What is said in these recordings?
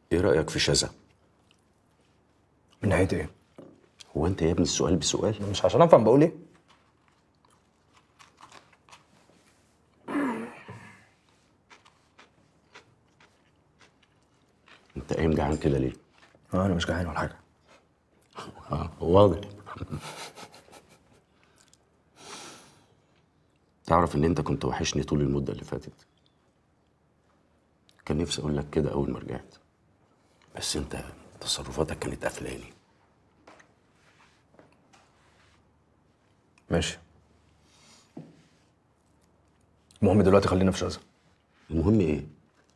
ايه رايك في شذا من ناحيه ايه؟ هو انت يا ابني السؤال بسؤال مش عشان افهم بقول ايه؟ انت قايم جعان كده ليه اه انا مش جعان ولا حاجه اه واضح تعرف ان انت كنت وحشني طول المده اللي فاتت كان نفسي اقول لك كده اول ما رجعت بس انت تصرفاتك كانت قفلاني ماشي المهم دلوقتي خلينا في شاذة المهم ايه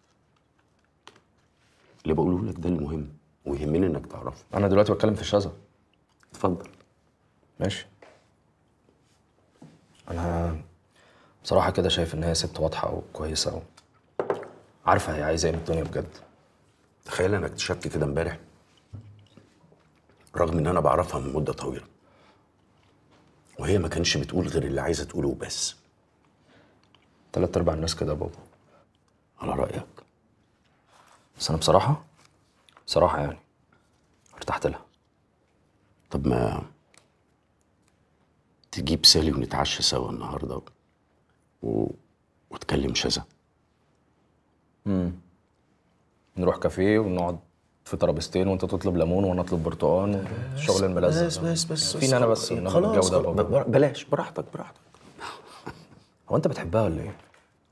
اللي بقوله لك ده المهم ويهمني انك تعرفه انا دلوقتي بتكلم في الشاذة اتفضل ماشي انا بصراحه كده شايف ان هي ست واضحه وكويسه و... عارفه هي عايزه ايه من الدنيا بجد تخيل انا اكتشفت كده امبارح رغم ان انا بعرفها من مده طويله وهي ما كانش بتقول غير اللي عايزه تقوله وبس تلات ارباع الناس كده يا بابا على رايك بس انا بصراحه بصراحه يعني ارتحت لها طب ما تجيب سالي ونتعشى سوا النهارده و... وتكلم شذا نروح كافيه ونقعد في ترابيزتين وانت تطلب ليمون وانا اطلب برتقان والشغل الملزق بس بس بس فينا انا بس إنما الجو ده يا بابا. ب- بلاش براحتك براحتك هو انت بتحبها ولا ايه؟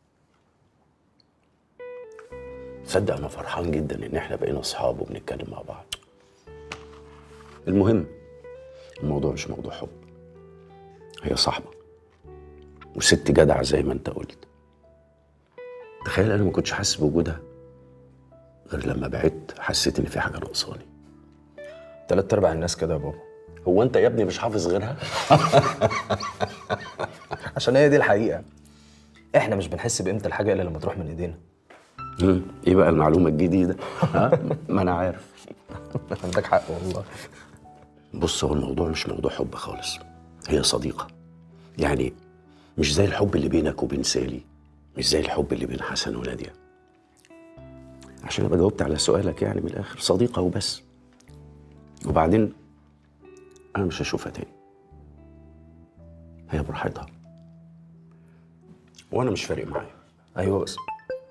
تصدق انا فرحان جدا ان احنا بقينا اصحاب وبنتكلم مع بعض المهم الموضوع مش موضوع حب هي صاحبة وست جدعة زي ما انت قلت تخيل انا ما كنتش حاسس بوجودها غير لما بعدت حسيت ان في حاجة ناقصاني تلات ارباع الناس كده يا بابا هو انت يا ابني مش حافظ غيرها عشان هي دي الحقيقه احنا مش بنحس بقيمه الحاجه الا لما تروح من ايدينا مم. ايه بقى المعلومة الجديدة ها ما انا عارف عندك حق والله بص هو الموضوع مش موضوع حب خالص هي صديقة يعني مش زي الحب اللي بينك وبين سالي مش زي الحب اللي بين حسن ونادية عشان ابقى جاوبت على سؤالك يعني من الاخر صديقة وبس وبعدين انا مش هشوفها تاني هي براحتها وانا مش فارق معايا ايوه بس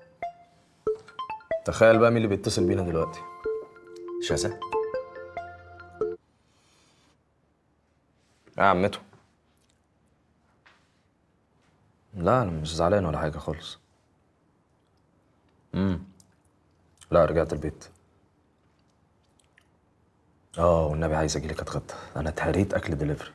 تخيل بقى مين اللي بيتصل بينا دلوقتي شذا يا عمته لا انا مش زعلان ولا حاجه خالص امم لا رجعت البيت اه والنبي عايز اجيلك اتغدى انا اتهريت اكل دليفري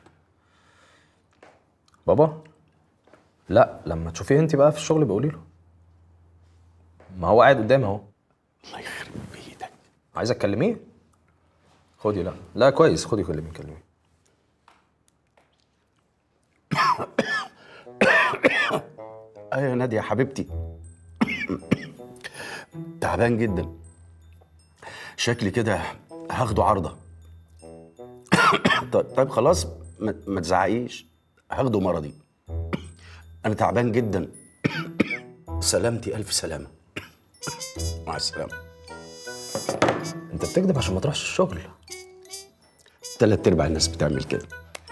بابا لا لما تشوفيه انت بقى في الشغل بقولي له ما هو قاعد قدامي اهو الله يخرب بيتك عايزك تكلميه خدي لا لا كويس خدي كلمي كلمي ايوه يا نادية يا حبيبتي تعبان جدا شكلي كده هاخده عرضة طيب طيب خلاص ما, ما تزعقيش هاخده مرضي انا تعبان جدا سلامتي الف سلامة مع السلامة انت بتكذب عشان ما تروحش الشغل تلات ارباع الناس بتعمل كده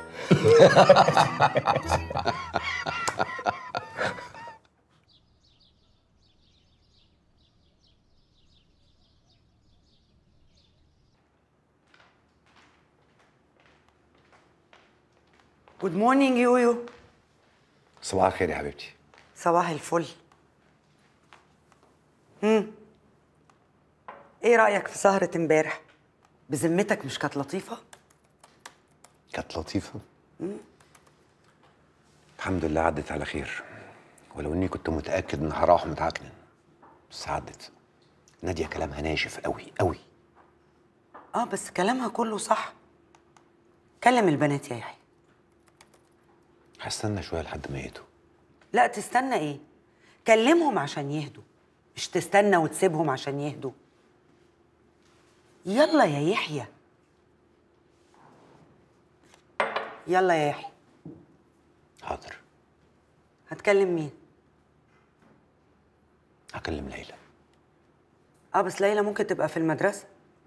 جود مورنينج يويو صباح الخير يا حبيبتي صباح الفل هم ايه رأيك في سهرة امبارح بذمتك مش كانت لطيفة كانت لطيفة الحمد لله عدت على خير ولو اني كنت متأكد انها هروح متعكنن بس عدت نادية كلامها ناشف قوي قوي اه بس كلامها كله صح كلم البنات يا يحيى هستنى شوية لحد ما يهدوا لا تستنى ايه كلمهم عشان يهدوا مش تستنى وتسيبهم عشان يهدوا يلا يا يحيى يلا يا يحيى حاضر هتكلم مين هكلم ليلى اه بس ليلى ممكن تبقى في المدرسه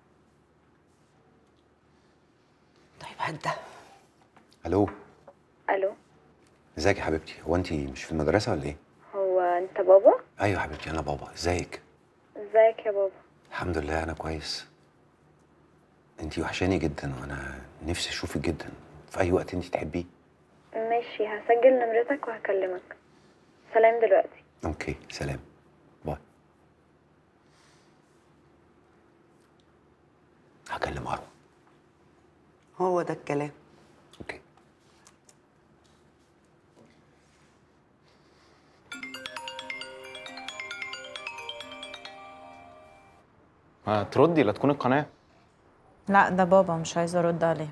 طيب هات ده الو الو ازيك يا حبيبتي هو انت مش في المدرسه ولا ايه هو انت بابا ايوه يا حبيبتي انا بابا ازيك ازيك يا بابا الحمد لله انا كويس انت وحشاني جدا وانا نفسي اشوفك جدا في اي وقت انت تحبيه ماشي هسجل نمرتك وهكلمك سلام دلوقتي اوكي سلام باي هكلم اروى هو ده الكلام اوكي ما تردي لا تكون القناة لا ده بابا مش عايزه ارد عليه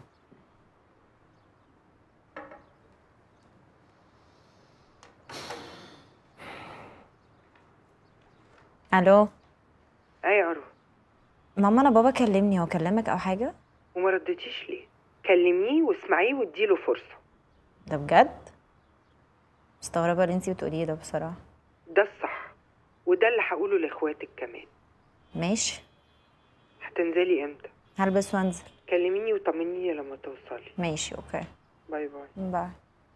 الو اي يا عروه ماما انا بابا كلمني هو كلمك او حاجه وما ردتيش ليه كلميه واسمعيه واديله فرصه ده بجد مستغربه اللي انتي بتقوليه ده بصراحه ده الصح وده اللي هقوله لاخواتك كمان ماشي هتنزلي امتى هلبس وانزل كلميني وطمنيني لما توصلي ماشي اوكي باي باي باي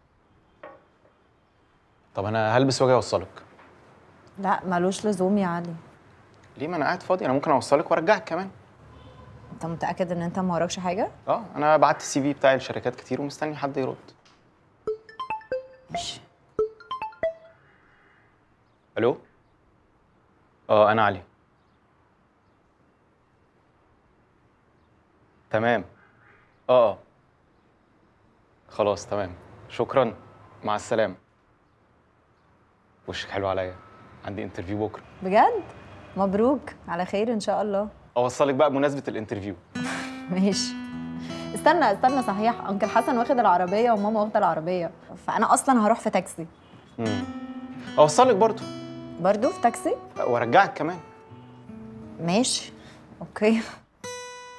طب أنا هلبس واجي أوصلك لا ملوش لزوم يا علي ليه ما أنا قاعد فاضي أنا ممكن أوصلك وأرجعك كمان انت متاكد ان انت ما وراكش حاجه أه أنا بعت السي في بتاعي لشركات كتير ومستني حد يرد ماشي ألو أه أنا علي تمام أه أه خلاص تمام شكرا مع السلامة وشك حلو عليا عندي انترفيو بكرة بجد مبروك على خير ان شاء الله أوصلك بقى بمناسبة الانترفيو ماشي استنى استنى صحيح انكل حسن واخد العربيه وماما واخده العربيه فانا اصلا هروح في تاكسي مم. أوصلك برضو برضو في تاكسي وأرجعك كمان ماشي اوكي